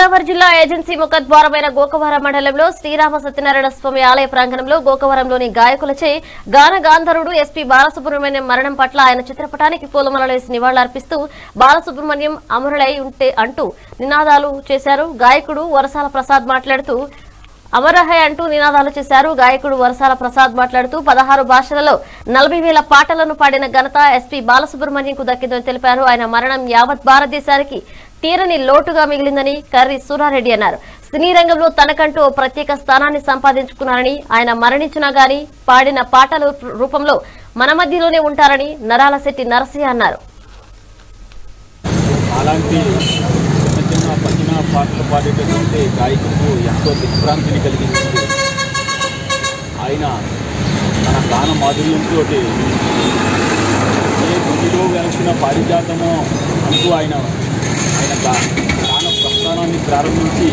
గోదావరి జిల్లా ఏజెన్సీ ముఖద్వారమైన గోకవరం మండలంలో శ్రీరామ సత్యనారాయణ స్వామి ఆలయ ప్రాంగణంలో గోకవరంలోని గాయకులచే గాన గాంధర్వుడు ఎస్పీ బాలసుబ్రహ్మణ్యం మరణం పట్ల ఆయన చిత్రపటానికి పూలమాలలు వేసి నివాళులర్పిస్తూ బాలసుబ్రహ్మణ్యం అమరులై ఉంటే అంటూ నినాదాలు చేశారు గాయకుడు వరసాల ప్రసాద్ మాట్లాడుతూ అమరహై అంటూ నినాదాలు చేశారు గాయకుడు వరసాల ప్రసాద్ మాట్లాడుతూ పదహారు భాషలలో నలభై వేల పాటలను పాడిన ఘనత ఎస్పీ బాలసుబ్రహ్మణ్యంకు దక్కిందని తెలిపారు ఆయన మరణం యావత్ భారతదేశానికి తీరని లోటుగా మిగిలిందని కర్రి సూరారెడ్డి అన్నారు సినీ రంగంలో తనకంటూ ఓ ప్రత్యేక స్థానాన్ని సంపాదించుకున్నారని ఆయన మరణించినా గాని పాడిన పాటల రూపంలో మన మధ్యలోనే ఉంటారని నరాల శెట్టి నరసింహ అన్నారు అలాంటి చిన్న చిన్న భజన పాటలు పాడేటటువంటి గాయకులకు ఎంతో దిగ్భ్రాంతిని కలిగించింది ఆయన తన గాన మాధుర్యంతో ఏ గుడిలో వెలిసిన పారిజాతమో అంటూ ఆయన ఆయన గా- గాన ప్రస్థానాన్ని ప్రారంభించి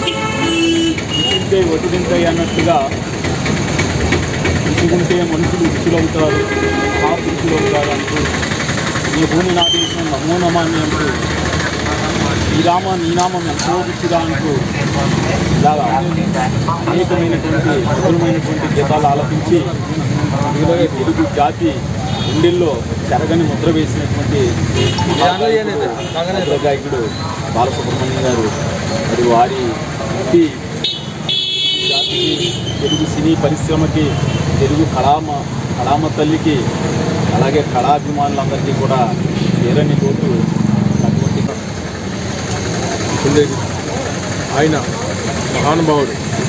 ఇటుంటే ఒటిదింటే అన్నట్టుగా ఇసుకుంటే మనుషులు ఋషులవుతారు మహాపురుషులు అవుతారు అంటూ ఈ భూమి నాదేశం నమో నమాన్ని అంటూ శ్రీరామ నీనామం ఎంతో పిచ్చిగా అంటూ ఇలాగా అనేకమైనటువంటి మధురమైనటువంటి గీతాలు ఆలపించి ఈ తెలుగు జాతి గుండెల్లో చెరగని ముద్ర వేసినటువంటి మహాగాయకుడు, ముద్ర గాయకుడు బాలసుబ్రహ్మణ్యం గారు మరి వారి వృత్తి జాతికి తెలుగు సినీ పరిశ్రమకి తెలుగు కళామ కళామ తల్లికి అలాగే కళాభిమానులందరికీ కూడా తీరని లోటు అటువంటి ఉండేది ఆయన మహానుభావుడు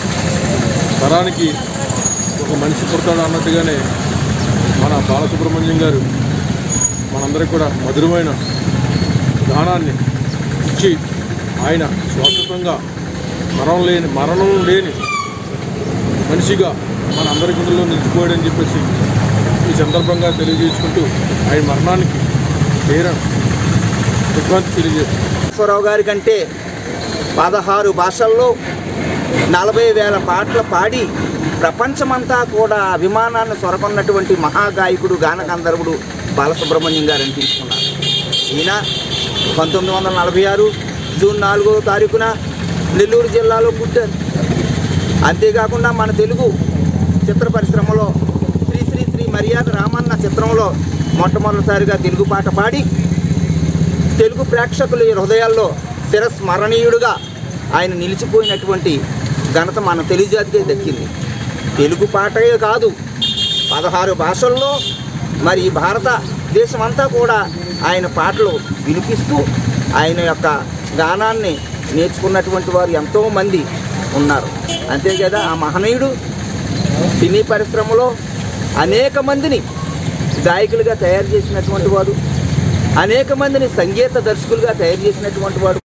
తరానికి ఒక మనిషి పుడతాడు అన్నట్టుగానే మన బాలసుబ్రహ్మణ్యం గారు మనందరికీ కూడా మధురమైన గానాన్ని ఇచ్చి ఆయన శాశ్వతంగా మరణం లేని మరణం లేని మనిషిగా మన అందరి గుండెల్లో నిలిచిపోయాడని చెప్పేసి ఈ సందర్భంగా తెలియజేసుకుంటూ ఆయన మరణానికి తీర దిగ్భ్రాంతి తెలియజేస్తుంది నాగేశ్వరరావు గారి కంటే పదహారు భాషల్లో నలభై వేల పాటలు పాడి ప్రపంచమంతా కూడా అభిమానాన్ని సొరకొన్నటువంటి మహాగాయకుడు గాన గంధర్వుడు బాలసుబ్రహ్మణ్యం గారు అనిపించుకున్నారు ఈయన పంతొమ్మిది వందల నలభై ఆరు జూన్ నాలుగో తారీఖున నెల్లూరు జిల్లాలో పుట్టారు అంతేకాకుండా మన తెలుగు చిత్ర పరిశ్రమలో శ్రీ శ్రీ శ్రీ మర్యాద రామన్న చిత్రంలో మొట్టమొదటిసారిగా తెలుగు పాట పాడి తెలుగు ప్రేక్షకుల హృదయాల్లో చిరస్మరణీయుడుగా ఆయన నిలిచిపోయినటువంటి ఘనత మన తెలుగు జాతికే దక్కింది తెలుగు పాటయే కాదు పదహారు భాషల్లో మరి ఈ భారతదేశం అంతా కూడా ఆయన పాటలు వినిపిస్తూ ఆయన యొక్క గానాన్ని నేర్చుకున్నటువంటి వారు ఎంతోమంది ఉన్నారు అంతే కదా ఆ మహనీయుడు సినీ పరిశ్రమలో అనేక మందిని గాయకులుగా తయారు చేసినటువంటి వాడు అనేక మందిని సంగీత దర్శకులుగా తయారు చేసినటువంటి వాడు